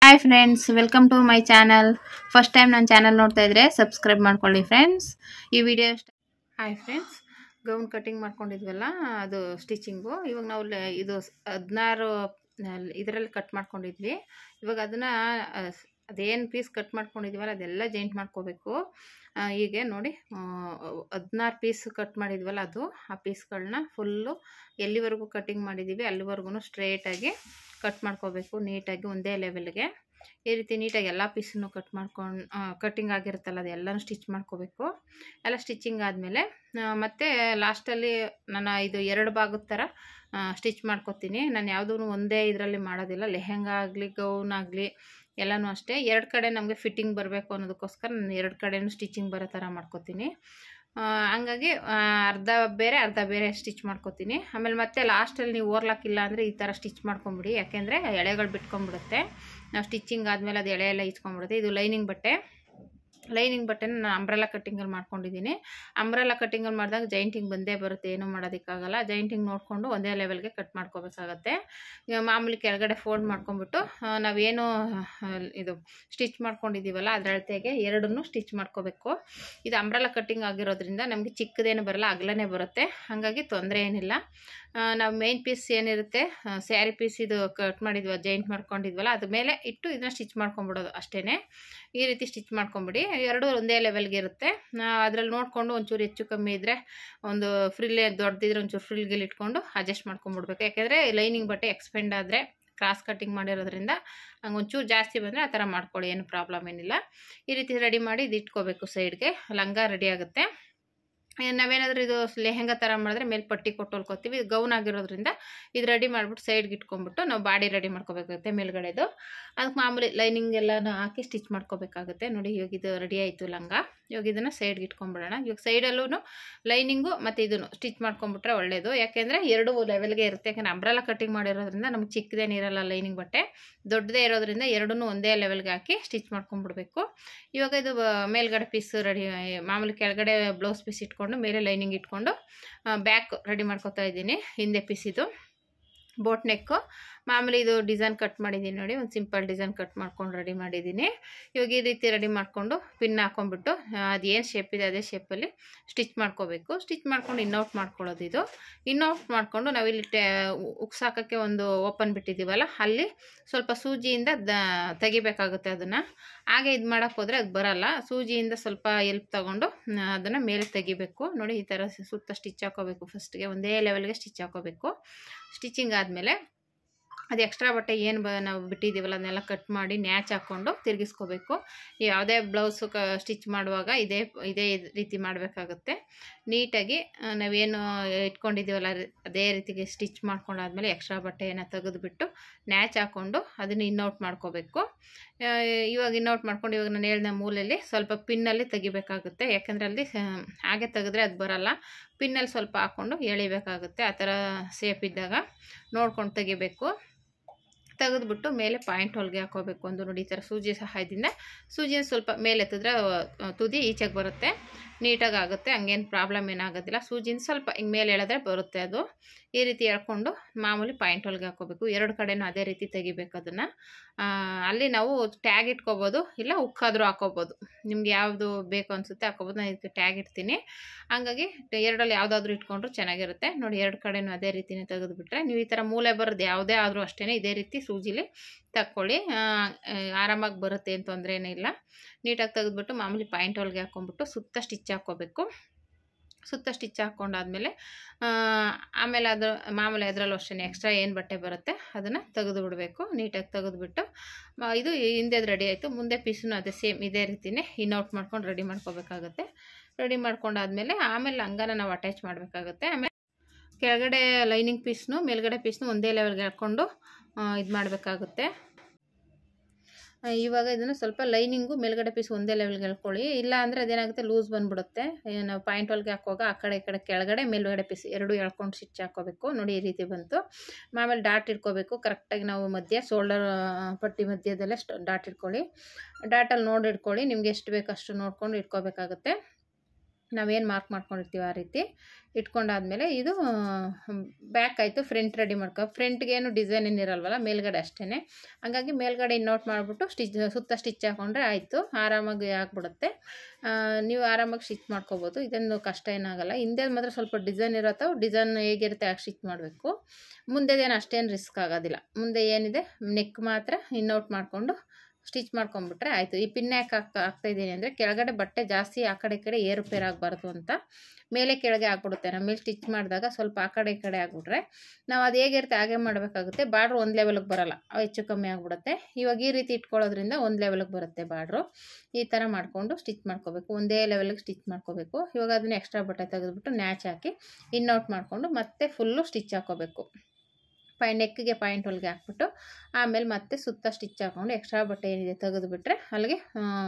hi friends welcome to my channel first time ನನ್ನ channel ನೋಡ್ತಾ ಇದ್ರೆ ಸಬ್ಸ್ಕ್ರೈಬ್ ಮಾಡ್ಕೊಳ್ಳಿ ಫ್ರೆಂಡ್ಸ್ ಈ video hi friends gown cutting ಮಾಡ್ಕೊಂಡಿದ್ವಲ್ಲ ಅದು ಸ್ಟಿಚಿಂಗು ಇವಾಗ ನಾವು ಲೆ- ಇದು ಹದಿನಾರು ಇದರಲ್ಲಿ ಕಟ್ ಮಾಡ್ಕೊಂಡಿದ್ವಿ ಇವಾಗ ಅದನ್ನು ಅದೇನು ಪೀಸ್ ಕಟ್ ಮಾಡ್ಕೊಂಡಿದ್ವಲ್ಲ ಅದೆಲ್ಲ ಜಾಯಿಂಟ್ ಮಾಡ್ಕೋಬೇಕು ಆ, ಹೀಗೆ ನೋಡಿ ಹದಿನಾರು ಪೀಸ್ ಕಟ್ ಮಾಡಿದ್ವಲ್ಲ ಅದು ಆ ಪೀಸ್ಗಳನ್ನ ಫುಲ್ಲು ಎಲ್ಲಿವರೆಗೂ ಕಟಿಂಗ್ ಮಾಡಿದ್ದೀವಿ ಅಲ್ಲಿವರೆಗೂ ಸ್ಟ್ರೇಟಾಗಿ ಕಟ್ ಮಾಡ್ಕೋಬೇಕು ನೀಟಾಗಿ ಒಂದೇ ಲೆವೆಲ್ಗೆ ಈ ರೀತಿ ನೀಟಾಗಿ ಎಲ್ಲ ಪೀಸನ್ನು ಕಟ್ ಮಾಡ್ಕೊಂಡು ಕಟ್ಟಿಂಗ್ ಆಗಿರುತ್ತಲ್ಲ ಅದೆಲ್ಲನೂ ಸ್ಟಿಚ್ ಮಾಡ್ಕೋಬೇಕು ಎಲ್ಲ ಸ್ಟಿಚಿಂಗ್ ಆದಮೇಲೆ ಮತ್ತು ಲಾಸ್ಟಲ್ಲಿ ನಾನು ಇದು ಎರಡು ಭಾಗದ ಥರ ಸ್ಟಿಚ್ ಮಾಡ್ಕೊತೀನಿ ನಾನು ಯಾವುದೂ ಒಂದೇ ಇದರಲ್ಲಿ ಮಾಡೋದಿಲ್ಲ ಲೆಹೆಂಗಾ ಆಗಲಿ ಗೌನ್ ಆಗಲಿ ಎಲ್ಲನೂ ಅಷ್ಟೇ ಎರಡು ಕಡೆ ನಮಗೆ ಫಿಟ್ಟಿಂಗ್ ಬರಬೇಕು ಅನ್ನೋದಕ್ಕೋಸ್ಕರ ನಾನು ಎರಡು ಕಡೆನೂ ಸ್ಟಿಚಿಂಗ್ ಬರೋ ಥರ ಮಾಡ್ಕೊತೀನಿ ಆ, ಹಂಗಾಗಿ ಆ, ಅರ್ಧ ಬೇರೆ ಅರ್ಧ ಬೇರೆ ಸ್ಟಿಚ್ ಮಾಡ್ಕೊತೀನಿ ಆಮೇಲೆ ಮತ್ತೆ ಲಾಸ್ಟಲ್ಲಿ ನೀವು ಓರ್ಲಾಕ್ ಇಲ್ಲ ಅಂದರೆ ಈ ಥರ ಸ್ಟಿಚ್ ಮಾಡ್ಕೊಂಬಿಡಿ ಯಾಕೆಂದರೆ ಎಳೆಗಳು ಬಿಟ್ಕೊಂಡ್ಬಿಡುತ್ತೆ ನಾವು ಸ್ಟಿಚಿಂಗ್ ಆದಮೇಲೆ ಅದು ಎಳೆ ಎಲ್ಲ ಇಚ್ಕೊಂಡ್ಬಿಡುತ್ತೆ ಇದು ಲೈನಿಂಗ್ ಬಟ್ಟೆ ಲೈನಿಂಗ್ ಬಟ್ಟೆನ ನಾನು ಅಂಬ್ರೆಲಾ ಕಟ್ಟಿಂಗಲ್ಲಿ ಮಾಡ್ಕೊಂಡಿದ್ದೀನಿ ಅಂಬ್ರೆಲಾ ಕಟ್ಟಿಂಗಲ್ಲಿ ಮಾಡಿದಾಗ ಜೈಂಟಿಂಗ್ ಬಂದೇ ಬರುತ್ತೆ ಏನೂ ಮಾಡೋದಕ್ಕಾಗಲ್ಲ ಜೈಂಟಿಂಗ್ ನೋಡಿಕೊಂಡು ಒಂದೇ ಲೆವೆಲ್ಗೆ ಕಟ್ ಮಾಡ್ಕೋಬೇಕಾಗತ್ತೆ ಈಗ ಮಾಮೂಲಿ ಕೆಳಗಡೆ ಫೋಲ್ಡ್ ಮಾಡ್ಕೊಂಬಿಟ್ಟು ಆ, ನಾವೇನು ಆ, ಇದು ಸ್ಟಿಚ್ ಮಾಡ್ಕೊಂಡಿದ್ದೀವಲ್ಲ ಅದ್ರ ಅಳತೆಗೆ ಎರಡನ್ನೂ ಸ್ಟಿಚ್ ಮಾಡ್ಕೋಬೇಕು ಇದು ಅಂಬ್ರೆಲಾ ಕಟ್ಟಿಂಗ್ ಆಗಿರೋದ್ರಿಂದ ನಮಗೆ ಚಿಕ್ಕದೇನು ಬರಲ್ಲ ಅಗಲನೇ ಬರುತ್ತೆ ಹಾಗಾಗಿ ತೊಂದರೆ ಏನಿಲ್ಲ ಆ, ನಾವು ಮೇನ್ ಪೀಸ್ ಏನಿರುತ್ತೆ ಸ್ಯಾರಿ ಪೀಸ್ ಇದು ಕಟ್ ಮಾಡಿದ್ವ ಜೈಂಟ್ ಮಾಡ್ಕೊಂಡಿದ್ವಲ್ಲ ಅದ್ರ ಮೇಲೆ ಇಟ್ಟು ಇದನ್ನ ಸ್ಟಿಚ್ ಮಾಡ್ಕೊಂಬಿಡೋದು ಅಷ್ಟೇ ಈ ರೀತಿ ಸ್ಟಿಚ್ ಮಾಡ್ಕೊಂಬಿಡಿ ಎರಡು ಒಂದೇ ಲೆವೆಲ್ಗೆ ಇರುತ್ತೆ ಅದ್ರಲ್ಲಿ ನೋಡಿಕೊಂಡು ಒಂಚೂರು ಹೆಚ್ಚು ಕಮ್ಮಿ ಇದ್ದರೆ ಒಂದು ಫ್ರಿಲ್ ದೊಡ್ಡದಿದ್ರೆ ಒಂಚೂರು ಫ್ರಿಲ್ ಗಿಲ್ ಇಟ್ಕೊಂಡು ಅಡ್ಜಸ್ಟ್ ಮಾಡ್ಕೊಂಬಿಡ್ಬೇಕು ಯಾಕೆಂದರೆ ಲೈನಿಂಗ್ ಬಟ್ಟೆ ಎಕ್ಸ್ಪೆಂಡ್ ಆದರೆ ಕ್ರಾಸ್ ಕಟ್ಟಿಂಗ್ ಮಾಡಿರೋದ್ರಿಂದ ಹಂಗೆ ಒಂಚೂರು ಜಾಸ್ತಿ ಬಂದರೆ ಆ ಥರ ಮಾಡ್ಕೊಳ್ಳಿ ಏನು ಪ್ರಾಬ್ಲಮ್ ಏನಿಲ್ಲ ಈ ರೀತಿ ರೆಡಿ ಮಾಡಿ ಇದು ಇಟ್ಕೋಬೇಕು ಸೈಡ್ಗೆ ಲಂಗ ರೆಡಿ ಆಗುತ್ತೆ ಏ, ನಾವೇನಾದರೂ ಇದು ಲೆಹೆಂಗಾ ಥರ ಮಾಡಿದ್ರೆ ಮೇಲೆ ಪಟ್ಟಿ ಕೊಟ್ಟು ಹೊಲ್ಕೊತೀವಿ ಇದು ಗೌನ್ ಆಗಿರೋದ್ರಿಂದ ಇದು ರೆಡಿ ಮಾಡಿಬಿಟ್ಟು ಸೈಡ್ಗೆ ಇಟ್ಕೊಂಡ್ಬಿಟ್ಟು ನಾವು ಬಾಡಿ ರೆಡಿ ಮಾಡ್ಕೋಬೇಕಾಗುತ್ತೆ ಮೇಲ್ಗಡೆದು ಅದಕ್ಕೆ ಮಾಮೂಲಿ ಲೈನಿಂಗ್ ಎಲ್ಲನೂ ಹಾಕಿ ಸ್ಟಿಚ್ ಮಾಡ್ಕೋಬೇಕಾಗುತ್ತೆ ನೋಡಿ ಇವಾಗ ಇದು ರೆಡಿ ಆಯಿತು ಲಂಗ ಇವಾಗ ಇದನ್ನು ಸೈಡ್ಗೆ ಇಟ್ಕೊಂಡ್ಬಿಡೋಣ ಇವಾಗ ಸೈಡಲ್ಲೂ ಲೈನಿಂಗು ಮತ್ತು ಇದನ್ನು ಸ್ಟಿಚ್ ಮಾಡ್ಕೊಂಬಿಟ್ರೆ ಒಳ್ಳೆಯದು ಯಾಕೆಂದರೆ ಎರಡು ಲೆವೆಲ್ಗೆ ಇರುತ್ತೆ ಯಾಕೆಂದರೆ ಅಂಬ್ರೆಲಾ ಕಟ್ಟಿಂಗ್ ಮಾಡಿರೋದ್ರಿಂದ ನಮ್ಗೆ ಚಿಕ್ಕದೇನಿರಲ್ಲ ಲೈನಿಂಗ್ ಬಟ್ಟೆ ದೊಡ್ಡದೇ ಇರೋದ್ರಿಂದ ಎರಡನ್ನೂ ಒಂದೇ ಲೆವೆಲ್ಗೆ ಹಾಕಿ ಸ್ಟಿಚ್ ಮಾಡ್ಕೊಂಡ್ಬಿಡ್ಬೇಕು ಇವಾಗ ಇದು ಬ- ಮೇಲ್ಗಡೆ ಪೀಸ್ ರೆಡಿ ಮಾಮೂಲಿ ಕೆಳಗಡೆ ಬ್ಲೌಸ್ ಪೀಸ್ ಇಟ್ಕೊಂಡು ಮೇಲೆ ಲೈನಿಂಗ್ ಇಟ್ಕೊಂಡು ಬ್ಯಾಕ್ ರೆಡಿ ಮಾಡ್ಕೊತಾ ಇದ್ದೀನಿ ಹಿಂದೆ ಪೀಸ್ ಇದು ಬೋಟ್ ನೆಕ್ಕು ಮಾಮೂಲಿ ಇದು ಡಿಸೈನ್ ಕಟ್ ಮಾಡಿದ್ದೀನಿ ನೋಡಿ ಒಂದು ಸಿಂಪಲ್ ಡಿಸೈನ್ ಕಟ್ ಮಾಡ್ಕೊಂಡು ರೆಡಿ ಮಾಡಿದ್ದೀನಿ ಇವಾಗ ಈ ರೀತಿ ರೆಡಿ ಮಾಡಿಕೊಂಡು ಪಿನ್ ಹಾಕೊಂಡ್ಬಿಟ್ಟು ಅದು ಏನು ಶೇಪ್ ಇದೆ ಅದೇ ಶೇಪಲ್ಲಿ ಸ್ಟಿಚ್ ಮಾಡ್ಕೋಬೇಕು ಸ್ಟಿಚ್ ಮಾಡ್ಕೊಂಡು ಇನ್ನೌಟ್ ಮಾಡ್ಕೊಳ್ಳೋದು ಇದು ಇನ್ನೌಟ್ ಮಾಡಿಕೊಂಡು ನಾವಿಲ್ಲಿ ಟೆ ಉಕ್ಸ್ ಹಾಕೋಕ್ಕೆ ಒಂದು ಓಪನ್ ಬಿಟ್ಟಿದ್ದೀವಲ್ಲ ಅಲ್ಲಿ ಸ್ವಲ್ಪ ಸೂಜಿಯಿಂದ ದ ತೆಗಿಬೇಕಾಗುತ್ತೆ ಅದನ್ನು ಹಾಗೆ ಇದು ಮಾಡೋಕ್ಕೆ ಹೋದರೆ ಅದು ಬರಲ್ಲ ಸೂಜಿಯಿಂದ ಸ್ವಲ್ಪ ಎಲ್ಪ್ ತಗೊಂಡು ಅದನ್ನು ಮೇಲೆ ತೆಗಿಬೇಕು ನೋಡಿ ಈ ಥರ ಸುತ್ತ ಸ್ಟಿಚ್ ಹಾಕೋಬೇಕು ಫಸ್ಟ್ಗೆ ಒಂದೇ ಲೆವೆಲ್ಗೆ ಸ್ಟಿಚ್ ಹಾಕೋಬೇಕು ಸ್ಟಿಚಿಂಗ್ ಆದಮೇಲೆ ಅದು ಎಕ್ಸ್ಟ್ರಾ ಬಟ್ಟೆ ಏನು ಬ ನಾವು ಬಿಟ್ಟಿದ್ದೀವಲ್ಲ ಅದನ್ನೆಲ್ಲ ಕಟ್ ಮಾಡಿ ನ್ಯಾಚ್ ಹಾಕ್ಕೊಂಡು ತಿರುಗಿಸ್ಕೋಬೇಕು ಯಾವುದೇ ಬ್ಲೌಸು ಕ ಸ್ಟಿಚ್ ಮಾಡುವಾಗ ಇದೇ ಇದೇ ರೀತಿ ಮಾಡಬೇಕಾಗುತ್ತೆ ನೀಟಾಗಿ ಆ, ನಾವೇನು ಇಟ್ಕೊಂಡಿದ್ದೀವಲ್ಲ ಅದ್- ಅದೇ ರೀತಿಗೆ ಸ್ಟಿಚ್ ಮಾಡ್ಕೊಂಡಾದ್ಮೇಲೆ ಎಕ್ಸ್ಟ್ರಾ ಬಟ್ಟೆಯನ್ನು ತೆಗೆದುಬಿಟ್ಟು ನ್ಯಾಚ್ ಹಾಕ್ಕೊಂಡು ಅದನ್ನು ಇನ್ನೌಟ್ ಮಾಡ್ಕೋಬೇಕು ಆ, ಇವಾಗ ಇನ್ನೌಟ್ ಮಾಡ್ಕೊಂಡು ಇವಾಗ ನಾನು ಹೇಳಿದ ಮೂಲೆಯಲ್ಲಿ ಸ್ವಲ್ಪ ಪಿನ್ನಲ್ಲಿ ತೆಗಿಬೇಕಾಗುತ್ತೆ ಯಾಕೆಂದರೆ ಅಲ್ಲಿ ಆ, ಹಾಗೆ ತೆಗೆದ್ರೆ ಅದು ಬರಲ್ಲ ಪಿನ್ನಲ್ಲಿ ಸ್ವಲ್ಪ ಹಾಕ್ಕೊಂಡು ಎಳಿಬೇಕಾಗುತ್ತೆ ಆ ಥರ ಸೇಪ್ ಇದ್ದಾಗ ನೋಡ್ಕೊಂಡು ತೆಗಿಬೇಕು ತೆಗೆದ್ಬಿಟ್ಟು ಮೇಲೆ ಪಾಯಿಂಟ್ ಹೊಲಿಗೆ ಹಾಕೋಬೇಕು ಒಂದು ನೋಡಿ ಈ ಥರ ಸೂಜಿ ಸಹಾಯದಿಂದ ಸೂಜಿನ ಸ್ವಲ್ಪ ಮೇಲೆ ಎತ್ತಿದ್ರೆ ಆ, ತುದಿ ಈಚೆಗೆ ಬರುತ್ತೆ ನೀಟಾಗಿ ಆಗುತ್ತೆ ಹಂಗೇನು ಪ್ರಾಬ್ಲಮ್ ಏನಾಗೋದಿಲ್ಲ ಸೂಜಿನ ಸ್ವಲ್ಪ ಹಿಂಗೆ ಮೇಲೆ ಎಳೆದ್ರೆ ಬರುತ್ತೆ ಅದು ಈ ರೀತಿ ಎಳ್ಕೊಂಡು ಮಾಮೂಲಿ ಪಾಯಿಂಟ್ ಹೊಲಿಗೆ ಹಾಕೋಬೇಕು ಎರಡು ಕಡೆನೂ ಅದೇ ರೀತಿ ತೆಗಿಬೇಕು ಅದನ್ನು ಅಲ್ಲಿ ನಾವು ಟ್ಯಾಗ್ ಇಟ್ಕೋಬೋದು ಇಲ್ಲ ಉಕ್ಕಾದರೂ ಹಾಕೋಬೋದು ನಿಮ್ಗೆ ಯಾವುದು ಬೇಕು ಅನಿಸುತ್ತೆ ಹಾಕೋಬೋದು ನಾನು ಇದಕ್ಕೆ ಟ್ಯಾಗ್ ಇಡ್ತೀನಿ ಹಂಗಾಗಿ ಎರಡಲ್ಲಿ ಯಾವುದಾದ್ರೂ ಇಟ್ಕೊಂಡ್ರು ಚೆನ್ನಾಗಿರುತ್ತೆ ನೋಡಿ ಎರಡು ಕಡೆನೂ ಅದೇ ರೀತಿನೇ ತೆಗೆದುಬಿಟ್ರೆ ನೀವು ಈ ಥರ ಮೂಲೆ ಬರೋದು ಯಾವುದೇ ಆದರೂ ಅಷ್ಟೇ ಇದೇ ರೀತಿ ಸೂಜಿಲಿ ತಕ್ಕೊಳ್ಳಿ ಆ, ಆ, ಆರಾಮಾಗಿ ಬರುತ್ತೆ ಏನು ತೊಂದರೆ ಏನಿಲ್ಲ ನೀಟಾಗಿ ತೆಗೆದ್ಬಿಟ್ಟು ಮಾಮೂಲಿ ಪಾಯಿಂಟ್ ಹೊಲಿಗೆ ಹಾಕ್ಕೊಂಬಿಟ್ಟು ಸುತ್ತ ಸ್ಟಿಚ್ ಹಾಕ್ಕೋಬೇಕು ಸುತ್ತ ಸ್ಟಿಚ್ ಹಾಕ್ಕೊಂಡಾದ್ಮೇಲೆ ಆ, ಆಮೇಲೆ ಅದು ಮಾಮೂಲಿ ಅದರಲ್ಲೂ ಅಷ್ಟೇ ಎಕ್ಸ್ಟ್ರಾ ಏನು ಬಟ್ಟೆ ಬರುತ್ತೆ ಅದನ್ನು ತೆಗೆದು ಬಿಡಬೇಕು ನೀಟಾಗಿ ತೆಗೆದುಬಿಟ್ಟು ಇದು ಹಿಂದೆದು ರೆಡಿ ಆಯಿತು ಮುಂದೆ ಪೀಸನ್ನು ಅದೇ ಸೇಮ್ ಇದೇ ರೀತಿನೇ ಇನ್ನೌಟ್ ಮಾಡ್ಕೊಂಡು ರೆಡಿ ಮಾಡ್ಕೋಬೇಕಾಗುತ್ತೆ ರೆಡಿ ಮಾಡ್ಕೊಂಡಾದ್ಮೇಲೆ ಆಮೇಲೆ ಹಂಗನ ನಾವು ಅಟ್ಯಾಚ್ ಮಾಡಬೇಕಾಗುತ್ತೆ ಆಮೇಲೆ ಕೆಳಗಡೆ ಲೈನಿಂಗ್ ಪೀಸ್ನು ಮೇಲ್ಗಡೆ ಪೀಸ್ನು ಒಂದೇ ಲೆವೆಲ್ಗೆ ಹಾಕ್ಕೊಂಡು ಇದು ಮಾಡಬೇಕಾಗುತ್ತೆ ಆ, ಇವಾಗ ಇದನ್ನು ಸ್ವಲ್ಪ ಲೈನಿಂಗು ಮೇಲ್ಗಡೆ ಪೀಸ್ ಒಂದೇ ಲೆವೆಲ್ಗೆ ಎಳ್ಕೊಳ್ಳಿ ಇಲ್ಲ ಅಂದರೆ ಅದೇನಾಗುತ್ತೆ ಲೂಸ್ ಬಂದ್ಬಿಡುತ್ತೆ ಏ, ನಾವು ಪಾಯಿಂಟ್ ಹೊಲ್ಗೆ ಹಾಕುವಾಗ ಆ ಕಡೆ ಈ ಕಡೆ ಕೆಳಗಡೆ ಮೇಲ್ಗಡೆ ಪೀಸ್ ಎರಡು ಎಳ್ಕೊಂಡು ಸ್ಟಿಚ್ ಹಾಕೋಬೇಕು ನೋಡಿ ಈ ರೀತಿ ಬಂತು ಆಮೇಲೆ ಡಾಟ್ ಇಟ್ಕೋಬೇಕು ಕರೆಕ್ಟಾಗಿ ನಾವು ಮಧ್ಯ ಶೋಲ್ಡರ್ ಪಟ್ಟಿ ಮಧ್ಯದಲ್ಲೇ ಸ್ಟ್ ಡಾಟ್ ಇಟ್ಕೊಳ್ಳಿ ಡಾಟಲ್ಲಿ ನೋಡಿ ಇಟ್ಕೊಳ್ಳಿ ನಿಮ್ಗೆ ಎಷ್ಟು ಬೇಕು ಅಷ್ಟು ನೋಡ್ಕೊಂಡು ಇಟ್ಕೋಬೇಕಾಗುತ್ತೆ ನಾವೇನು ಮಾರ್ಕ್ ಮಾಡ್ಕೊಂಡಿರ್ತೀವಿ ಆ ರೀತಿ ಇಟ್ಕೊಂಡಾದ್ಮೇಲೆ ಇದು ಬ್ಯಾಕ್ ಆಯಿತು ಫ್ರಂಟ್ ರೆಡಿ ಮಾಡ್ಕೊ ಫ್ರಂಟ್ಗೆ ಏನು ಡಿಸೈನ್ ಏನು ಇರಲ್ವಲ್ಲ ಮೇಲ್ಗಡೆ ಅಷ್ಟೇ ಹಂಗಾಗಿ ಮೇಲ್ಗಡೆ ಇನ್ನೋಟ್ ಮಾಡಿಬಿಟ್ಟು ಸ್ಟಿಚ್ ಸುತ್ತ ಸ್ಟಿಚ್ ಹಾಕೊಂಡ್ರೆ ಆಯಿತು ಆರಾಮಾಗಿ ಆಗ್ಬಿಡುತ್ತೆ ಆ, ನೀವು ಆರಾಮಾಗಿ ಸ್ಟಿಚ್ ಮಾಡ್ಕೋಬೋದು ಇದೊಂದು ಕಷ್ಟ ಏನಾಗಲ್ಲ ಹಿಂದೆ ಮಾತ್ರ ಸ್ವಲ್ಪ ಡಿಸೈನ್ ಇರತ್ತೋ ಡಿಸೈನ್ ಹೇಗಿರುತ್ತೆ ಆಗ ಸ್ಟಿಚ್ ಮಾಡಬೇಕು ಮುಂದೆದೇನು ಅಷ್ಟೇನು ರಿಸ್ಕ್ ಆಗೋದಿಲ್ಲ ಮುಂದೆ ಏನಿದೆ ನೆಕ್ ಮಾತ್ರ ಇನ್ನೌಟ್ ಮಾಡಿಕೊಂಡು ಸ್ಟಿಚ್ ಮಾಡ್ಕೊಂಬಿಟ್ರೆ ಆಯಿತು ಈ ಪಿನ್ ಯಾಕೆ ಹಾಕ್ತಾ ಹಾಕ್ತಾಯಿದ್ದೀನಿ ಅಂದರೆ ಕೆಳಗಡೆ ಬಟ್ಟೆ ಜಾಸ್ತಿ ಆ ಕಡೆ ಈ ಕಡೆ ಏರುಪೇರು ಆಗಬಾರ್ದು ಅಂತ ಮೇಲೆ ಕೆಳಗೆ ಆಗ್ಬಿಡುತ್ತೆ ನಮ್ಮ ಮೇಲೆ ಸ್ಟಿಚ್ ಮಾಡಿದಾಗ ಸ್ವಲ್ಪ ಆ ಕಡೆ ಈ ಕಡೆ ಆಗ್ಬಿಟ್ರೆ ನಾವು ಅದು ಹೇಗಿರುತ್ತೆ ಹಾಗೆ ಮಾಡಬೇಕಾಗುತ್ತೆ ಬಾರ್ಡ್ರ್ ಒಂದು ಲೆವೆಲ್ಗೆ ಬರಲ್ಲ ಅವು ಹೆಚ್ಚು ಕಮ್ಮಿ ಆಗಿಬಿಡುತ್ತೆ ಇವಾಗ ಈ ರೀತಿ ಇಟ್ಕೊಳ್ಳೋದ್ರಿಂದ ಒಂದು ಲೆವೆಲ್ಗೆ ಬರುತ್ತೆ ಬಾರ್ಡ್ರು ಈ ಥರ ಮಾಡಿಕೊಂಡು ಸ್ಟಿಚ್ ಮಾಡ್ಕೋಬೇಕು ಒಂದೇ ಲೆವೆಲ್ಗೆ ಸ್ಟಿಚ್ ಮಾಡ್ಕೋಬೇಕು ಇವಾಗ ಅದನ್ನ ಎಕ್ಸ್ಟ್ರಾ ಬಟ್ಟೆ ತೆಗೆದುಬಿಟ್ಟು ನ್ಯಾಚ್ ಹಾಕಿ ಇನ್ನೌಟ್ ಮಾಡಿಕೊಂಡು ಮತ್ತೆ ಫುಲ್ಲು ಸ್ಟಿಚ್ ಹಾಕೋಬೇಕು ಪೈ ನೆಕ್ಗೆ ಪಾಯಿಂಟ್ ಹೊಲಿಗೆ ಹಾಕ್ಬಿಟ್ಟು ಆಮೇಲೆ ಮತ್ತೆ ಸುತ್ತ ಸ್ಟಿಚ್ ಹಾಕ್ಕೊಂಡು ಎಕ್ಸ್ಟ್ರಾ ಬಟ್ಟೆ ಏನಿದೆ ತೆಗೆದುಬಿಟ್ರೆ ಅಲ್ಲಿಗೆ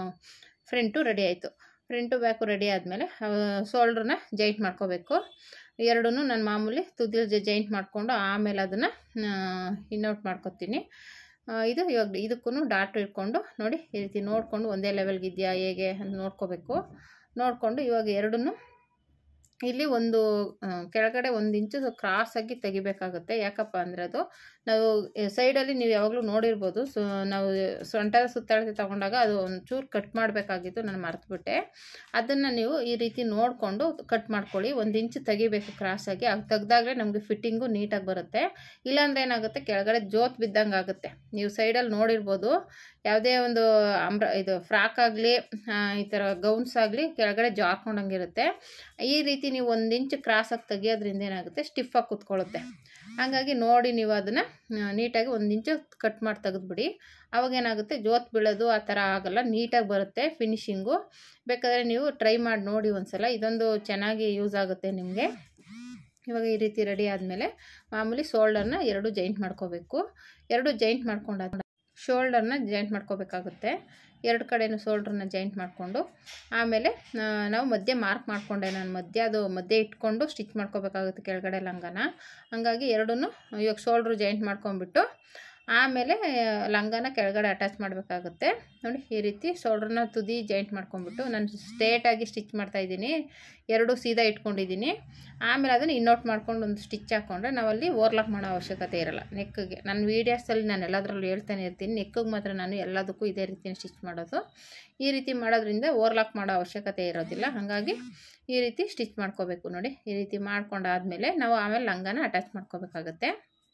ಫ್ರಂಟು ರೆಡಿ ಆಯಿತು ಫ್ರಂಟು ಬ್ಯಾಕು ರೆಡಿ ಆದಮೇಲೆ ಶೋಲ್ಡ್ರನ್ನ ಜೈಂಟ್ ಮಾಡ್ಕೋಬೇಕು ಎರಡೂ ನಾನು ಮಾಮೂಲಿ ತುದಿಲ್ ಜೈಂಟ್ ಮಾಡಿಕೊಂಡು ಆಮೇಲೆ ಅದನ್ನು ಇನ್ನೌಟ್ ಮಾಡ್ಕೊತೀನಿ ಆ, ಇದು ಇವಾಗ ಇದಕ್ಕೂ ಡಾಟ್ ಇಟ್ಕೊಂಡು ನೋಡಿ ಈ ರೀತಿ ನೋಡಿಕೊಂಡು ಒಂದೇ ಲೆವೆಲ್ಗೆ ಇದೆಯಾ ಹೇಗೆ ಅಂತ ನೋಡ್ಕೋಬೇಕು ನೋಡಿಕೊಂಡು ಇವಾಗ ಎರಡನ್ನೂ ಇಲ್ಲಿ ಒಂದು ಆ, ಕೆಳಗಡೆ ಒಂದು ಇಂಚು ಕ್ರಾಸಾಗಿ ತೆಗಿಬೇಕಾಗುತ್ತೆ ಯಾಕಪ್ಪ ಅಂದರೆ ಅದು ನಾವು ಸೈಡಲ್ಲಿ ನೀವು ಯಾವಾಗಲೂ ನೋಡಿರ್ಬೋದು ಸೊ ನಾವು ಸೊಂಟದ ಸುತ್ತಳತೆ ತಗೊಂಡಾಗ ಅದು ಒಂಚೂರು ಕಟ್ ಮಾಡಬೇಕಾಗಿತ್ತು ನಾನು ಮರ್ತುಬಿಟ್ಟೆ ಅದನ್ನು ನೀವು ಈ ರೀತಿ ನೋಡಿಕೊಂಡು ಕಟ್ ಮಾಡ್ಕೊಳ್ಳಿ ಒಂದು ಇಂಚು ತೆಗಿಬೇಕು ಕ್ರಾಸಾಗಿ ಅದು ತೆಗ್ದಾಗಲೇ ನಮಗೆ ಫಿಟ್ಟಿಂಗು ನೀಟಾಗಿ ಬರುತ್ತೆ ಇಲ್ಲಾಂದ್ರೆ ಏನಾಗುತ್ತೆ ಕೆಳಗಡೆ ಜೋತ್ ಬಿದ್ದಂಗೆ ಆಗುತ್ತೆ ನೀವು ಸೈಡಲ್ಲಿ ನೋಡಿರ್ಬೋದು ಯಾವುದೇ ಒಂದು ಅಂಬ್ರ ಇದು ಫ್ರಾಕ್ ಆಗಲಿ ಈ ಥರ ಗೌನ್ಸ್ ಆಗಲಿ ಕೆಳಗಡೆ ಜಾರ್ಕೊಂಡಂಗಿರುತ್ತೆ ಈ ರೀತಿ ನೀವು ಒಂದು ಇಂಚು ಕ್ರಾಸಾಗಿ ತೆಗಿಯೋದ್ರಿಂದ ಏನಾಗುತ್ತೆ ಸ್ಟಿಫಾಗಿ ಕುತ್ಕೊಳ್ಳುತ್ತೆ ಹಾಗಾಗಿ ನೋಡಿ ನೀವು ಅದನ್ನು ನೀಟಾಗಿ ಒಂದು ಇಂಚು ಕಟ್ ಮಾಡಿ ತೆಗೆದ್ಬಿಡಿ ಅವಾಗ ಏನಾಗುತ್ತೆ ಜೋತ್ ಬೀಳೋದು ಆ ಥರ ಆಗಲ್ಲ ನೀಟಾಗಿ ಬರುತ್ತೆ ಫಿನಿಶಿಂಗು ಬೇಕಾದರೆ ನೀವು ಟ್ರೈ ಮಾಡಿ ನೋಡಿ ಒಂದ್ಸಲ ಇದೊಂದು ಚೆನ್ನಾಗಿ ಯೂಸ್ ಆಗುತ್ತೆ ನಿಮಗೆ ಇವಾಗ ಈ ರೀತಿ ರೆಡಿ ಆದಮೇಲೆ ಮಾಮೂಲಿ ಶೋಲ್ಡರ್ನ ಎರಡು ಜೈಂಟ್ ಮಾಡ್ಕೋಬೇಕು ಎರಡು ಜೈಂಟ್ ಮಾಡ್ಕೊಂಡಾದ ಶೋಲ್ಡರ್ನ ಜಾಯಿಂಟ್ ಮಾಡ್ಕೋಬೇಕಾಗುತ್ತೆ ಎರಡು ಕಡೆನೂ ಶೋಲ್ಡ್ರನ್ನ ಜಾಯಿಂಟ್ ಮಾಡಿಕೊಂಡು ಆಮೇಲೆ ಆ, ನಾವು ಮಧ್ಯೆ ಮಾರ್ಕ್ ಮಾಡಿಕೊಂಡೆ ನಾನು ಮಧ್ಯೆ ಅದು ಮಧ್ಯೆ ಇಟ್ಕೊಂಡು ಸ್ಟಿಚ್ ಮಾಡ್ಕೋಬೇಕಾಗುತ್ತೆ ಕೆಳಗಡೆ ಲಂಗನ ಹಂಗಾಗಿ ಎರಡನ್ನೂ ಇವಾಗ ಶೋಲ್ಡ್ರು ಜಾಯಿಂಟ್ ಮಾಡ್ಕೊಂಬಿಟ್ಟು ಆಮೇಲೆ ಲಂಗನ ಕೆಳಗಡೆ ಅಟ್ಯಾಚ್ ಮಾಡಬೇಕಾಗುತ್ತೆ ನೋಡಿ ಈ ರೀತಿ ಶೋಲ್ಡ್ರನ್ನ ತುದಿ ಜಾಯಿಂಟ್ ಮಾಡ್ಕೊಂಬಿಟ್ಟು ನಾನು ಸ್ಟ್ರೇಟಾಗಿ ಸ್ಟಿಚ್ ಮಾಡ್ತಾಯಿದ್ದೀನಿ ಎರಡು ಸೀದಾ ಇಟ್ಕೊಂಡಿದ್ದೀನಿ ಆಮೇಲೆ ಅದನ್ನು ಇನ್ನೋಟ್ ಮಾಡ್ಕೊಂಡು ಒಂದು ಸ್ಟಿಚ್ ಹಾಕ್ಕೊಂಡ್ರೆ ನಾವಲ್ಲಿ ಓವರ್ಲಾಕ್ ಮಾಡೋ ಅವಶ್ಯಕತೆ ಇರಲ್ಲ ನೆಕ್ಕಿಗೆ ನನ್ನ ವೀಡಿಯೋಸಲ್ಲಿ ನಾನು ಎಲ್ಲದರಲ್ಲೂ ಹೇಳ್ತಾನೆ ಇರ್ತೀನಿ ನೆಕ್ಕಿಗೆ ಮಾತ್ರ ನಾನು ಎಲ್ಲದಕ್ಕೂ ಇದೇ ರೀತಿ ಸ್ಟಿಚ್ ಮಾಡೋದು ಈ ರೀತಿ ಮಾಡೋದ್ರಿಂದ ಓವರ್ಲಾಕ್ ಮಾಡೋ ಅವಶ್ಯಕತೆ ಇರೋದಿಲ್ಲ ಹಾಗಾಗಿ ಈ ರೀತಿ ಸ್ಟಿಚ್ ಮಾಡ್ಕೋಬೇಕು ನೋಡಿ ಈ ರೀತಿ ಮಾಡ್ಕೊಂಡಾದಮೇಲೆ ನಾವು ಆಮೇಲೆ ಲಂಗನ ಅಟ್ಯಾಚ್ ಮಾಡ್ಕೋಬೇಕಾಗತ್ತೆ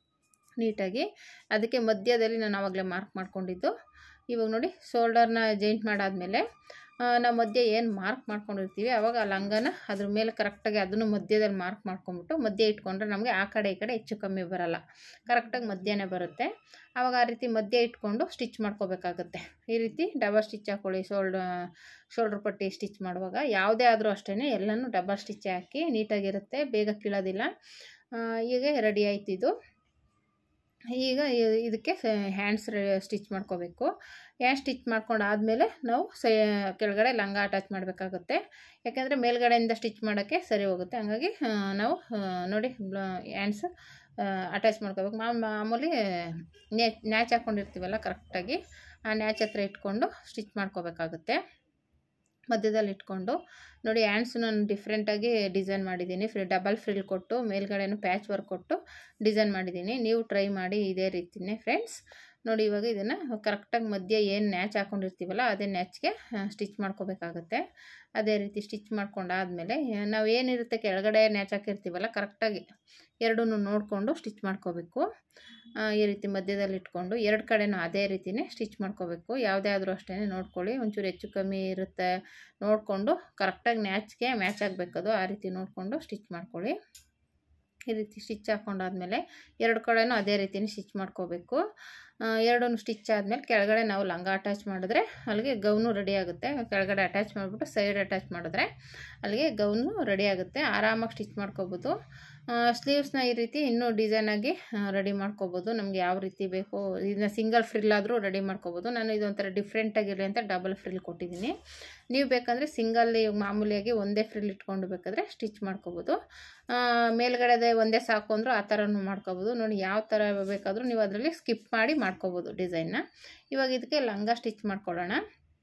ನೀಟಾಗಿ ಅದಕ್ಕೆ ಮಧ್ಯದಲ್ಲಿ ನಾನು ಆವಾಗಲೇ ಮಾರ್ಕ್ ಮಾಡ್ಕೊಂಡಿದ್ದು ಇವಾಗ ನೋಡಿ ಶೋಲ್ಡರ್ನ ಜಾಯಿಂಟ್ ಮಾಡಾದಮೇಲೆ ನಾವು ಮಧ್ಯೆ ಏನು ಮಾರ್ಕ್ ಮಾಡ್ಕೊಂಡಿರ್ತೀವಿ ಆವಾಗ ಆ ಲಂಗನ ಅದ್ರ ಮೇಲೆ ಕರೆಕ್ಟಾಗಿ ಅದನ್ನು ಮಧ್ಯದಲ್ಲಿ ಮಾರ್ಕ್ ಮಾಡ್ಕೊಂಬಿಟ್ಟು ಮಧ್ಯೆ ಇಟ್ಕೊಂಡ್ರೆ ನಮಗೆ ಆ ಕಡೆ ಈ ಕಡೆ ಹೆಚ್ಚು ಕಮ್ಮಿ ಬರಲ್ಲ ಕರೆಕ್ಟಾಗಿ ಮಧ್ಯನೇ ಬರುತ್ತೆ ಆವಾಗ ಆ ರೀತಿ ಮಧ್ಯೆ ಇಟ್ಕೊಂಡು ಸ್ಟಿಚ್ ಮಾಡ್ಕೋಬೇಕಾಗತ್ತೆ ಈ ರೀತಿ ಡಬಲ್ ಸ್ಟಿಚ್ ಹಾಕ್ಕೊಳ್ಳಿ ಶೋಲ್ಡ ಶೋಲ್ಡ್ರ್ ಪಟ್ಟಿ ಸ್ಟಿಚ್ ಮಾಡುವಾಗ ಯಾವುದೇ ಆದರೂ ಅಷ್ಟೇ ಎಲ್ಲನೂ ಡಬಲ್ ಸ್ಟಿಚ್ ಹಾಕಿ ನೀಟಾಗಿರುತ್ತೆ ಬೇಗ ಕೀಳೋದಿಲ್ಲ ಆ, ಹೀಗೆ ರೆಡಿ ಆಯ್ತು ಇದು ಈಗ ಇ- ಇದಕ್ಕೆ ಹ್ಯಾಂಡ್ಸ್ ಸ್ಟಿಚ್ ಮಾಡ್ಕೋಬೇಕು ಹ್ಯಾಂಡ್ ಸ್ಟಿಚ್ ಮಾಡ್ಕೊಂಡು ಆದಮೇಲೆ ನಾವು ಸೈ ಕೆಳಗಡೆ ಲಂಗ ಅಟ್ಯಾಚ್ ಮಾಡಬೇಕಾಗುತ್ತೆ ಯಾಕೆಂದರೆ ಮೇಲ್ಗಡೆಯಿಂದ ಸ್ಟಿಚ್ ಮಾಡೋಕ್ಕೆ ಸರಿ ಹೋಗುತ್ತೆ ಹಂಗಾಗಿ ಆ, ನಾವು ಆ, ನೋಡಿ ಹ್ಯಾಂಡ್ಸ್ ಅಟ್ಯಾಚ್ ಮಾಡ್ಕೋಬೇಕು ಮಾ ಮಾಮೂಲಿ ನೇ ನ್ಯಾಚ್ ಹಾಕ್ಕೊಂಡಿರ್ತೀವಲ್ಲ ಕರೆಕ್ಟಾಗಿ ಆ ನ್ಯಾಚ್ ಹತ್ರ ಇಟ್ಕೊಂಡು ಸ್ಟಿಚ್ ಮಾಡ್ಕೋಬೇಕಾಗುತ್ತೆ ಮಧ್ಯದಲ್ಲಿ ಇಟ್ಕೊಂಡು ನೋಡಿ ಹ್ಯಾಂಡ್ಸ್ ನಾನು ಡಿಫ್ರೆಂಟಾಗಿ ಡಿಸೈನ್ ಮಾಡಿದ್ದೀನಿ ಫ್ರಿ ಡಬಲ್ ಫ್ರಿಲ್ ಕೊಟ್ಟು ಮೇಲ್ಗಡೆನೂ ಪ್ಯಾಚ್ ವರ್ಕ್ ಕೊಟ್ಟು ಡಿಸೈನ್ ಮಾಡಿದ್ದೀನಿ ನೀವು ಟ್ರೈ ಮಾಡಿ ಇದೇ ರೀತಿಯೇ ಫ್ರೆಂಡ್ಸ್ ನೋಡಿ ಇವಾಗ ಇದನ್ನು ಕರೆಕ್ಟಾಗಿ ಮಧ್ಯೆ ಏನು ನ್ಯಾಚ್ ಹಾಕ್ಕೊಂಡಿರ್ತೀವಲ್ಲ ಅದೇ ನ್ಯಾಚ್ಗೆ ಸ್ಟಿಚ್ ಮಾಡ್ಕೋಬೇಕಾಗತ್ತೆ ಅದೇ ರೀತಿ ಸ್ಟಿಚ್ ಮಾಡ್ಕೊಂಡಾದಮೇಲೆ ನಾವು ಏನಿರುತ್ತೆ ಕೆಳಗಡೆ ನ್ಯಾಚ್ ಹಾಕಿರ್ತೀವಲ್ಲ ಕರೆಕ್ಟಾಗಿ ಎರಡೂ ನೋಡಿಕೊಂಡು ಸ್ಟಿಚ್ ಮಾಡ್ಕೋಬೇಕು ಆ, ಈ ರೀತಿ ಮಧ್ಯದಲ್ಲಿ ಇಟ್ಕೊಂಡು ಎರಡು ಕಡೆನೂ ಅದೇ ರೀತಿಯೇ ಸ್ಟಿಚ್ ಮಾಡ್ಕೋಬೇಕು ಯಾವುದೇ ಆದರೂ ಅಷ್ಟೇ ನೋಡ್ಕೊಳ್ಳಿ ಒಂಚೂರು ಹೆಚ್ಚು ಕಮ್ಮಿ ಇರುತ್ತೆ ನೋಡಿಕೊಂಡು ಕರೆಕ್ಟಾಗಿ ನ್ಯಾಚ್ಗೆ ಮ್ಯಾಚ್ ಆಗಬೇಕದು ಆ ರೀತಿ ನೋಡಿಕೊಂಡು ಸ್ಟಿಚ್ ಮಾಡ್ಕೊಳ್ಳಿ ಈ ರೀತಿ ಸ್ಟಿಚ್ ಹಾಕ್ಕೊಂಡಾದ್ಮೇಲೆ ಎರಡು ಕಡೆನೂ ಅದೇ ರೀತಿನೇ ಸ್ಟಿಚ್ ಮಾಡ್ಕೋಬೇಕು ಎರಡೂ ಸ್ಟಿಚ್ ಆದಮೇಲೆ ಕೆಳಗಡೆ ನಾವು ಲಂಗ ಅಟ್ಯಾಚ್ ಮಾಡಿದ್ರೆ ಅಲ್ಲಿಗೆ ಗೌನು ರೆಡಿ ಆಗುತ್ತೆ ಕೆಳಗಡೆ ಅಟ್ಯಾಚ್ ಮಾಡಿಬಿಟ್ಟು ಸೈಡ್ ಅಟ್ಯಾಚ್ ಮಾಡಿದ್ರೆ ಅಲ್ಲಿಗೆ ಗೌನು ರೆಡಿ ಆಗುತ್ತೆ ಆರಾಮಾಗಿ ಸ್ಟಿಚ್ ಮಾಡ್ಕೋಬೋದು ಸ್ಲೀವ್ಸ್ನ ಈ ರೀತಿ ಇನ್ನೂ ಡಿಸೈನಾಗಿ ರೆಡಿ ಮಾಡ್ಕೋಬೋದು ನಮ್ಗೆ ಯಾವ ರೀತಿ ಬೇಕು ಇದನ್ನ ಸಿಂಗಲ್ ಫ್ರಿಲ್ ಆದರೂ ರೆಡಿ ಮಾಡ್ಕೋಬೋದು ನಾನು ಇದೊಂಥರ ಡಿಫ್ರೆಂಟಾಗಿರಲಿ ಅಂತ ಡಬಲ್ ಫ್ರಿಲ್ ಕೊಟ್ಟಿದ್ದೀನಿ ನೀವು ಬೇಕಂದರೆ ಸಿಂಗಲ್ ಮಾಮೂಲಿಯಾಗಿ ಒಂದೇ ಫ್ರಿಲ್ ಇಟ್ಕೊಂಡು ಬೇಕಾದರೆ ಸ್ಟಿಚ್ ಮಾಡ್ಕೋಬೋದು ಆ, ಮೇಲ್ಗಡೆದೆ ಒಂದೇ ಸಾಕು ಅಂದರೂ ಆ ಥರನೂ ಮಾಡ್ಕೋಬೋದು ನೋಡಿ ಯಾವ ಥರ ಬೇಕಾದರೂ ನೀವು ಅದರಲ್ಲಿ ಸ್ಕಿಪ್ ಮಾಡಿ ಮಾಡ್ಕೋಬೋದು ಡಿಸೈನ್ನ ಇವಾಗ ಇದಕ್ಕೆ ಲಂಗ ಸ್ಟಿಚ್ ಮಾಡ್ಕೊಳ್ಳೋಣ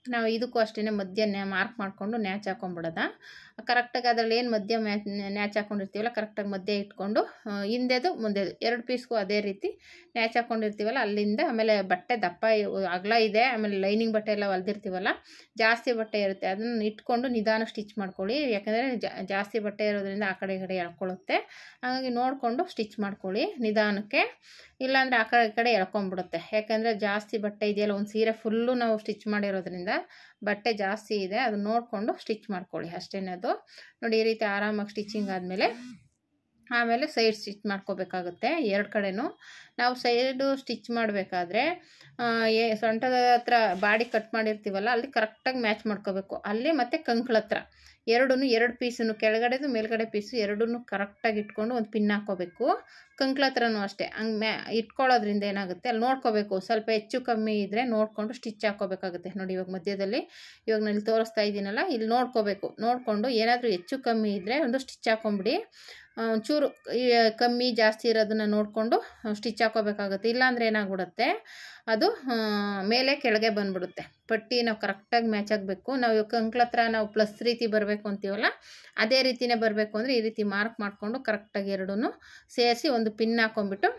ನಾವು ಇದಕ್ಕೂ ಅಷ್ಟೇ ಮಧ್ಯ ನ್ಯಾ ಮಾರ್ಕ್ ಮಾಡಿಕೊಂಡು ನ್ಯಾಚ್ ಹಾಕೊಂಡ್ಬಿಡೋದ ಕರೆಕ್ಟಾಗಿ ಅದರಲ್ಲಿ ಏನು ಮಧ್ಯ ಮ್ಯಾ ನ್ಯಾಚ್ ಹಾಕೊಂಡಿರ್ತೀವಲ್ಲ ಕರೆಕ್ಟಾಗಿ ಮಧ್ಯ ಇಟ್ಕೊಂಡು ಆ, ಹಿಂದೆದು ಮುಂದೆದು ಎರಡು ಪೀಸ್ಗೂ ಅದೇ ರೀತಿ ನ್ಯಾಚ್ ಹಾಕೊಂಡಿರ್ತೀವಲ್ಲ ಅಲ್ಲಿಂದ ಆಮೇಲೆ ಬಟ್ಟೆ ದಪ್ಪ ಇ- ಅಗಲ ಇದೆ ಆಮೇಲೆ ಲೈನಿಂಗ್ ಬಟ್ಟೆ ಎಲ್ಲ ಹೊಲ್ದಿರ್ತೀವಲ್ಲ ಜಾಸ್ತಿ ಬಟ್ಟೆ ಇರುತ್ತೆ ಅದನ್ನು ಇಟ್ಕೊಂಡು ನಿಧಾನ ಸ್ಟಿಚ್ ಮಾಡ್ಕೊಳ್ಳಿ ಯಾಕಂದರೆ ಜಾಸ್ತಿ ಬಟ್ಟೆ ಇರೋದ್ರಿಂದ ಆ ಕಡೆ ಈ ಕಡೆ ಎಳ್ಕೊಳ್ಳುತ್ತೆ ಹಾಗಾಗಿ ನೋಡಿಕೊಂಡು ಸ್ಟಿಚ್ ಮಾಡ್ಕೊಳ್ಳಿ ನಿಧಾನಕ್ಕೆ ಇಲ್ಲಾಂದರೆ ಆ ಕಡೆ ಈ ಕಡೆ ಎಳ್ಕೊಂಬಿಡುತ್ತೆ ಯಾಕಂದರೆ ಜಾಸ್ತಿ ಬಟ್ಟೆ ಇದೆಯಲ್ಲ ಒಂದು ಸೀರೆ ಫುಲ್ಲು ನಾವು ಸ್ಟಿಚ್ ಮಾಡಿರೋದ್ರಿಂದ ಬಟ್ಟೆ ಜಾಸ್ತಿ ಇದೆ ಅದು ನೋಡಿಕೊಂಡು ಸ್ಟಿಚ್ ಮಾಡ್ಕೊಳ್ಳಿ ಅಷ್ಟೇ ಅದು ನೋಡಿ ಈ ರೀತಿ ಆರಾಮಾಗಿ ಸ್ಟಿಚಿಂಗ್ ಆದಮೇಲೆ ಆಮೇಲೆ ಸೈಡ್ ಸ್ಟಿಚ್ ಮಾಡ್ಕೋಬೇಕಾಗುತ್ತೆ ಎರಡು ಕಡೆನೂ ನಾವು ಸೈಡು ಸ್ಟಿಚ್ ಮಾಡಬೇಕಾದ್ರೆ ಏ ಸೊಂಟದ ಹತ್ರ ಬಾಡಿ ಕಟ್ ಮಾಡಿರ್ತೀವಲ್ಲ ಅಲ್ಲಿ ಕರೆಕ್ಟಾಗಿ ಮ್ಯಾಚ್ ಮಾಡ್ಕೋಬೇಕು ಅಲ್ಲಿ ಮತ್ತು ಕಂಕ್ಳ ಹತ್ರ ಎರಡೂ ಎರಡು ಪೀಸನ್ನು ಕೆಳಗಡೆದು ಮೇಲ್ಗಡೆ ಪೀಸು ಎರಡೂ ಕರೆಕ್ಟಾಗಿ ಇಟ್ಕೊಂಡು ಒಂದು ಪಿನ್ ಹಾಕ್ಕೋಬೇಕು ಕಂಕ್ಳ ಹತ್ರನೂ ಅಷ್ಟೇ ಹಂಗೆ ಮ್ಯಾ ಇಟ್ಕೊಳ್ಳೋದ್ರಿಂದ ಏನಾಗುತ್ತೆ ಅಲ್ಲಿ ನೋಡ್ಕೋಬೇಕು ಸ್ವಲ್ಪ ಹೆಚ್ಚು ಕಮ್ಮಿ ಇದ್ದರೆ ನೋಡಿಕೊಂಡು ಸ್ಟಿಚ್ ಹಾಕ್ಕೋಬೇಕಾಗುತ್ತೆ ನೋಡಿ ಇವಾಗ ಮಧ್ಯದಲ್ಲಿ ಇವಾಗ ನಾನು ಇಲ್ಲಿ ತೋರಿಸ್ತಾ ಇದ್ದೀನಲ್ಲ ಇಲ್ಲಿ ನೋಡ್ಕೋಬೇಕು ನೋಡಿಕೊಂಡು ಏನಾದರೂ ಹೆಚ್ಚು ಕಮ್ಮಿ ಇದ್ದರೆ ಒಂದು ಸ್ಟಿಚ್ ಹಾಕೊಂಬಿಡಿ ಆ, ಒಂಚೂರು ಈ ಕಮ್ಮಿ ಜಾಸ್ತಿ ಇರೋದನ್ನ ನೋಡಿಕೊಂಡು ಸ್ಟಿಚ್ ಹಾಕೋಬೇಕಾಗುತ್ತೆ ಇಲ್ಲಾಂದರೆ ಏನಾಗ್ಬಿಡುತ್ತೆ ಅದು ಆ, ಮೇಲೆ ಕೆಳಗೆ ಬಂದ್ಬಿಡುತ್ತೆ ಪಟ್ಟಿ ನಾವು ಕರೆಕ್ಟಾಗಿ ಮ್ಯಾಚ್ ಆಗಬೇಕು ನಾವು ಇವಾಗ ಕಂಕ್ಳ ಹತ್ರ ನಾವು ಪ್ಲಸ್ ರೀತಿ ಬರಬೇಕು ಅಂತೀವಲ್ಲ ಅದೇ ರೀತಿನೇ ಬರಬೇಕು ಅಂದರೆ ಈ ರೀತಿ ಮಾರ್ಕ್ ಮಾಡಿಕೊಂಡು ಕರೆಕ್ಟಾಗಿ ಎರಡೂ ಸೇರಿಸಿ ಒಂದು ಪಿನ್ ಹಾಕೊಂಡ್ಬಿಟ್ಟು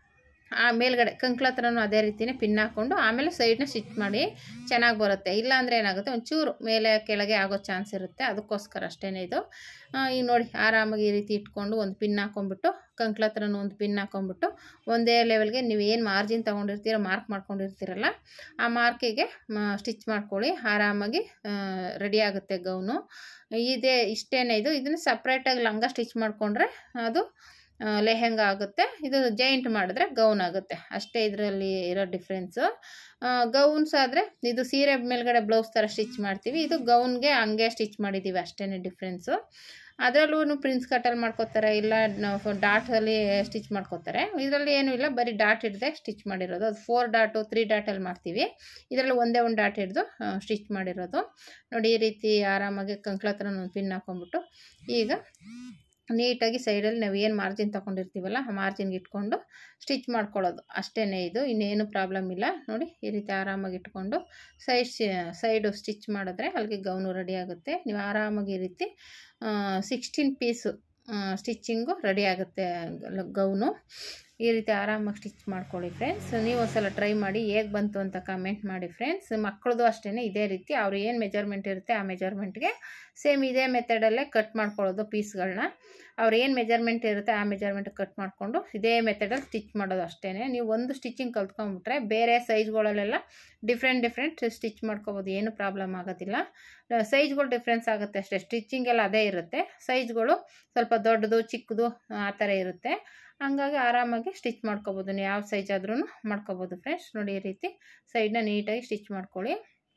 ಆ ಮೇಲ್ಗಡೆ ಕಂಕ್ಳ ಹತ್ರನೂ ಅದೇ ರೀತಿನೇ ಪಿನ್ ಹಾಕ್ಕೊಂಡು ಆಮೇಲೆ ಸೈಡ್ನ ಸ್ಟಿಚ್ ಮಾಡಿ ಚೆನ್ನಾಗಿ ಬರುತ್ತೆ ಇಲ್ಲಾಂದರೆ ಏನಾಗುತ್ತೆ ಒಂಚೂರು ಮೇಲೆ ಕೆಳಗೆ ಆಗೋ ಚಾನ್ಸ್ ಇರುತ್ತೆ ಅದಕ್ಕೋಸ್ಕರ ಅಷ್ಟೇ ಇದು ಆ, ಈಗ ನೋಡಿ ಆರಾಮಾಗಿ ಈ ರೀತಿ ಇಟ್ಕೊಂಡು ಒಂದು ಪಿನ್ ಹಾಕೊಂಡ್ಬಿಟ್ಟು ಕಂಕ್ಳ ಹತ್ರನೂ ಒಂದು ಪಿನ್ ಹಾಕೊಂಡ್ಬಿಟ್ಟು ಒಂದೇ ಲೆವೆಲ್ಗೆ ನೀವು ಏನು ಮಾರ್ಜಿನ್ ತೊಗೊಂಡಿರ್ತೀರ ಮಾರ್ಕ್ ಮಾಡ್ಕೊಂಡಿರ್ತೀರಲ್ಲ ಆ ಮಾರ್ಕಿಗೆ ಸ್ಟಿಚ್ ಮಾಡ್ಕೊಳ್ಳಿ ಆರಾಮಾಗಿ ರೆಡಿ ಆಗುತ್ತೆ ಗೌನು ಇದೇ ಇಷ್ಟೇನೆ ಇದು ಇದನ್ನು ಸಪ್ರೇಟಾಗಿ ಲಂಗ ಸ್ಟಿಚ್ ಮಾಡಿಕೊಂಡ್ರೆ ಅದು ಆ, ಲೆಹೆಂಗಾ ಆಗುತ್ತೆ ಇದು ಜೈಂಟ್ ಮಾಡಿದ್ರೆ ಗೌನ್ ಆಗುತ್ತೆ ಅಷ್ಟೇ ಇದರಲ್ಲಿ ಇರೋ ಡಿಫ್ರೆನ್ಸು ಗೌನ್ಸ್ ಆದರೆ ಇದು ಸೀರೆ ಮೇಲ್ಗಡೆ ಬ್ಲೌಸ್ ಥರ ಸ್ಟಿಚ್ ಮಾಡ್ತೀವಿ ಇದು ಗೌನ್ಗೆ ಹಂಗೆ ಸ್ಟಿಚ್ ಮಾಡಿದ್ದೀವಿ ಅಷ್ಟೇ ಡಿಫ್ರೆನ್ಸು ಅದರಲ್ಲೂ ಪ್ರಿನ್ಸ್ ಕಟ್ಟಲ್ಲಿ ಮಾಡ್ಕೋತಾರೆ ಇಲ್ಲ ಡಾಟಲ್ಲಿ ಸ್ಟಿಚ್ ಮಾಡ್ಕೋತಾರೆ ಇದರಲ್ಲಿ ಏನೂ ಇಲ್ಲ ಬರೀ ಡಾಟ್ ಹಿಡ್ದೆ ಸ್ಟಿಚ್ ಮಾಡಿರೋದು ಅದು ಫೋರ್ ಡಾಟು ತ್ರೀ ಡಾಟಲ್ಲಿ ಮಾಡ್ತೀವಿ ಇದರಲ್ಲಿ ಒಂದೇ ಒಂದು ಡಾಟ್ ಹಿಡಿದು ಸ್ಟಿಚ್ ಮಾಡಿರೋದು ನೋಡಿ ಈ ರೀತಿ ಆರಾಮಾಗಿ ಕಂಕ್ಳ ಹತ್ರ ಒಂದು ಪಿನ್ ಹಾಕೊಂಡ್ಬಿಟ್ಟು ಈಗ ನೀಟಾಗಿ ಸೈಡಲ್ಲಿ ನಾವು ಏನು ಮಾರ್ಜಿನ್ ತೊಗೊಂಡಿರ್ತೀವಲ್ಲ ಆ ಮಾರ್ಜಿನ್ಗೆ ಇಟ್ಕೊಂಡು ಸ್ಟಿಚ್ ಮಾಡ್ಕೊಳ್ಳೋದು ಅಷ್ಟೇ ಇದು ಇನ್ನೇನು ಪ್ರಾಬ್ಲಮ್ ಇಲ್ಲ ನೋಡಿ ಈ ರೀತಿ ಆರಾಮಾಗಿ ಇಟ್ಕೊಂಡು ಸೈಡ್ ಸೈಡು ಸ್ಟಿಚ್ ಮಾಡಿದ್ರೆ ಅಲ್ಲಿಗೆ ಗೌನು ರೆಡಿ ಆಗುತ್ತೆ ನೀವು ಆರಾಮಾಗಿ ಈ ರೀತಿ ಸಿಕ್ಸ್ಟೀನ್ ಪೀಸು ಸ್ಟಿಚ್ಚಿಂಗು ರೆಡಿ ಆಗುತ್ತೆ ಗ- ಗೌನು ಈ ರೀತಿ ಆರಾಮಾಗಿ ಸ್ಟಿಚ್ ಮಾಡ್ಕೊಳ್ಳಿ ಫ್ರೆಂಡ್ಸ್ ನೀವು ಒಂದ್ಸಲ ಟ್ರೈ ಮಾಡಿ ಹೇಗೆ ಬಂತು ಅಂತ ಕಮೆಂಟ್ ಮಾಡಿ ಫ್ರೆಂಡ್ಸ್ ಮಕ್ಕಳದು ಅಷ್ಟೇ ಇದೇ ರೀತಿ ಅವ್ರು ಏನು ಮೆಜರ್ಮೆಂಟ್ ಇರುತ್ತೆ ಆ ಮೆಜರ್ಮೆಂಟ್ಗೆ ಸೇಮ್ ಇದೇ ಮೆಥಡಲ್ಲೇ ಕಟ್ ಮಾಡ್ಕೊಳ್ಳೋದು ಪೀಸ್ಗಳನ್ನ ಅವ್ರು ಏನು ಮೆಜರ್ಮೆಂಟ್ ಇರುತ್ತೆ ಆ ಮೆಜರ್ಮೆಂಟ್ ಕಟ್ ಮಾಡಿಕೊಂಡು ಇದೇ ಮೆಥಡಲ್ಲಿ ಸ್ಟಿಚ್ ಮಾಡೋದು ಅಷ್ಟೇ ನೀವು ಒಂದು ಸ್ಟಿಚಿಂಗ್ ಕಲ್ತ್ಕೊಂಡ್ಬಿಟ್ರೆ ಬೇರೆ ಸೈಜ್ಗಳಲ್ಲೆಲ್ಲ ಡಿಫ್ರೆಂಟ್ ಡಿಫ್ರೆಂಟ್ ಸ್ಟಿಚ್ ಮಾಡ್ಕೋಬೋದು ಏನು ಪ್ರಾಬ್ಲಮ್ ಆಗೋದಿಲ್ಲ ಸೈಜ್ಗಳು ಡಿಫ್ರೆನ್ಸ್ ಆಗುತ್ತೆ ಅಷ್ಟೇ ಸ್ಟಿಚಿಂಗ್ ಎಲ್ಲ ಅದೇ ಇರುತ್ತೆ ಸೈಜ್ಗಳು ಸ್ವಲ್ಪ ದೊಡ್ಡದು ಚಿಕ್ಕದು ಆ ಥರ ಇರುತ್ತೆ ಹಂಗಾಗಿ ಆರಾಮಾಗಿ ಸ್ಟಿಚ್ ಮಾಡ್ಕೋಬೋದು ನೀವು ಯಾವ ಸೈಜ್ ಆದ್ರೂ ಮಾಡ್ಕೋಬೋದು ಫ್ರೆಂಡ್ಸ್ ನೋಡಿ ಈ ರೀತಿ ಸೈಡ್ನ ನೀಟಾಗಿ ಸ್ಟಿಚ್ ಮಾಡ್ಕೊಳ್ಳಿ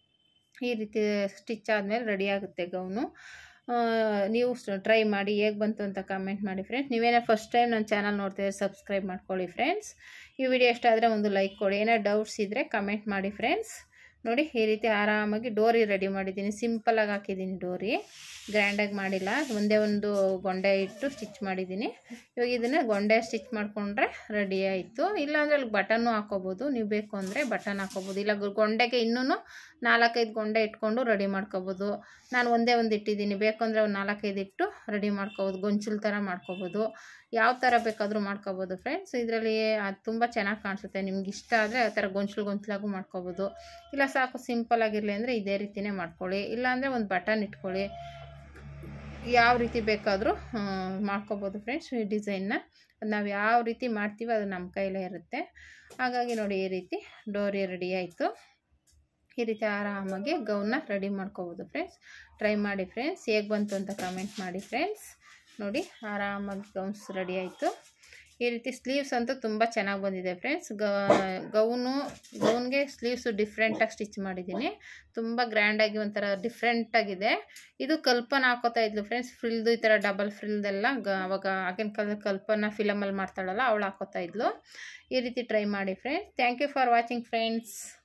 ಈ ರೀತಿ ಸ್ಟಿಚ್ ಆದಮೇಲೆ ರೆಡಿ ಆಗುತ್ತೆ ಗೌನು ಆ, ನೀವು ಟ್ರೈ ಮಾಡಿ ಹೇಗೆ ಬಂತು ಅಂತ ಕಮೆಂಟ್ ಮಾಡಿ ಫ್ರೆಂಡ್ಸ್ ನೀವೇನೋ ಫಸ್ಟ್ ಟೈಮ್ ನನ್ನ ಚಾನಲ್ ನೋಡ್ತಿದ್ರೆ ಸಬ್ಸ್ಕ್ರೈಬ್ ಮಾಡ್ಕೊಳ್ಳಿ ಫ್ರೆಂಡ್ಸ್ ಈ ವಿಡಿಯೋ ಇಷ್ಟ ಆದರೆ ಒಂದು ಲೈಕ್ ಕೊಡಿ ಏನೋ ಡೌಟ್ಸ್ ಇದ್ದರೆ ಕಮೆಂಟ್ ಮಾಡಿ ಫ್ರೆಂಡ್ಸ್ ನೋಡಿ ಈ ರೀತಿ ಆರಾಮಾಗಿ ಡೋರಿ ರೆಡಿ ಮಾಡಿದ್ದೀನಿ ಸಿಂಪಲಾಗಿ ಹಾಕಿದ್ದೀನಿ ಡೋರಿ ಗ್ರ್ಯಾಂಡಾಗಿ ಮಾಡಿಲ್ಲ ಒಂದೇ ಒಂದು ಗೊಂಡೆ ಇಟ್ಟು ಸ್ಟಿಚ್ ಮಾಡಿದ್ದೀನಿ ಇವಾಗ ಇದನ್ನು ಗೊಂಡೆ ಸ್ಟಿಚ್ ಮಾಡಿಕೊಂಡ್ರೆ ರೆಡಿ ಆಯಿತು ಇಲ್ಲಾಂದರೆ ಅಲ್ಲಿ ಬಟನ್ನು ಹಾಕೋಬೋದು ನೀವು ಬೇಕು ಅಂದರೆ ಬಟನ್ ಹಾಕೋಬೋದು ಇಲ್ಲ ಗೊ- ಗೊಂಡೆಗೆ ಇನ್ನೂ ನಾಲ್ಕೈದು ಗೊಂಡೆ ಇಟ್ಕೊಂಡು ರೆಡಿ ಮಾಡ್ಕೋಬೋದು ನಾನು ಒಂದೇ ಒಂದು ಇಟ್ಟಿದ್ದೀನಿ ಬೇಕು ಅಂದರೆ ಒಂದು ನಾಲ್ಕೈದು ಇಟ್ಟು ರೆಡಿ ಮಾಡ್ಕೋಬೋದು ಗೊಂಚಲು ಥರ ಮಾಡ್ಕೋಬೋದು ಯಾವ ಥರ ಬೇಕಾದರೂ ಮಾಡ್ಕೋಬೋದು ಫ್ರೆಂಡ್ಸ್ ಇದರಲ್ಲಿ ಅದು ತುಂಬ ಚೆನ್ನಾಗಿ ಕಾಣಿಸುತ್ತೆ ನಿಮ್ಗೆ ಇಷ್ಟ ಆದರೆ ಆ ಥರ ಗೊಂಚಲು ಗೊಂಚಲಾಗೂ ಮಾಡ್ಕೋಬೋದು ಇಲ್ಲ ಸಾಕು ಸಿಂಪಲ್ ಆಗಿರಲಿ ಅಂದರೆ ಇದೇ ರೀತಿನೇ ಮಾಡ್ಕೊಳ್ಳಿ ಇಲ್ಲಾಂದರೆ ಒಂದು ಬಟನ್ ಇಟ್ಕೊಳ್ಳಿ ಯಾವ ರೀತಿ ಬೇಕಾದರೂ ಮಾಡ್ಕೋಬೋದು ಫ್ರೆಂಡ್ಸ್ ಈ ಡಿಸೈನ್ನ ನಾವು ಯಾವ ರೀತಿ ಮಾಡ್ತೀವಿ ಅದು ನಮ್ಮ ಕೈಲೇ ಇರುತ್ತೆ ಹಾಗಾಗಿ ನೋಡಿ ಈ ರೀತಿ ಡೋರಿ ರೆಡಿ ಆಯಿತು ಈ ರೀತಿ ಆರಾಮಾಗಿ ಗೌನ್ನ ರೆಡಿ ಮಾಡ್ಕೋಬೋದು ಫ್ರೆಂಡ್ಸ್ ಟ್ರೈ ಮಾಡಿ ಫ್ರೆಂಡ್ಸ್ ಹೇಗೆ ಬಂತು ಅಂತ ಕಮೆಂಟ್ ಮಾಡಿ ಫ್ರೆಂಡ್ಸ್ ನೋಡಿ ಆರಾಮಾಗಿ ಗೌನ್ಸ್ ರೆಡಿ ಆಯಿತು ಈ ರೀತಿ ಸ್ಲೀವ್ಸ್ ಅಂತೂ ತುಂಬ ಚೆನ್ನಾಗಿ ಬಂದಿದೆ ಫ್ರೆಂಡ್ಸ್ ಗೌನು ಗೌನ್ಗೆ ಸ್ಲೀವ್ಸು ಡಿಫ್ರೆಂಟಾಗಿ ಸ್ಟಿಚ್ ಮಾಡಿದ್ದೀನಿ ತುಂಬ ಗ್ರ್ಯಾಂಡಾಗಿ ಒಂಥರ ಡಿಫ್ರೆಂಟಾಗಿದೆ ಇದು ಕಲ್ಪನಾ ಹಾಕೋತಾ ಇದ್ಲು ಫ್ರೆಂಡ್ಸ್ ಫ್ರಿಲ್ದು ಈ ಥರ ಡಬಲ್ ಫ್ರಿಲ್ದೆಲ್ಲ ಗ ಅವಾಗ ಆಗಿನ ಕಾಲದ ಕಲ್ಪನಾ ಫಿಲಮಲ್ಲಿ ಮಾಡ್ತಾಳಲ್ಲ ಅವಳು ಹಾಕೋತಾ ಇದ್ಲು ಈ ರೀತಿ ಟ್ರೈ ಮಾಡಿ friends thank you for watching friends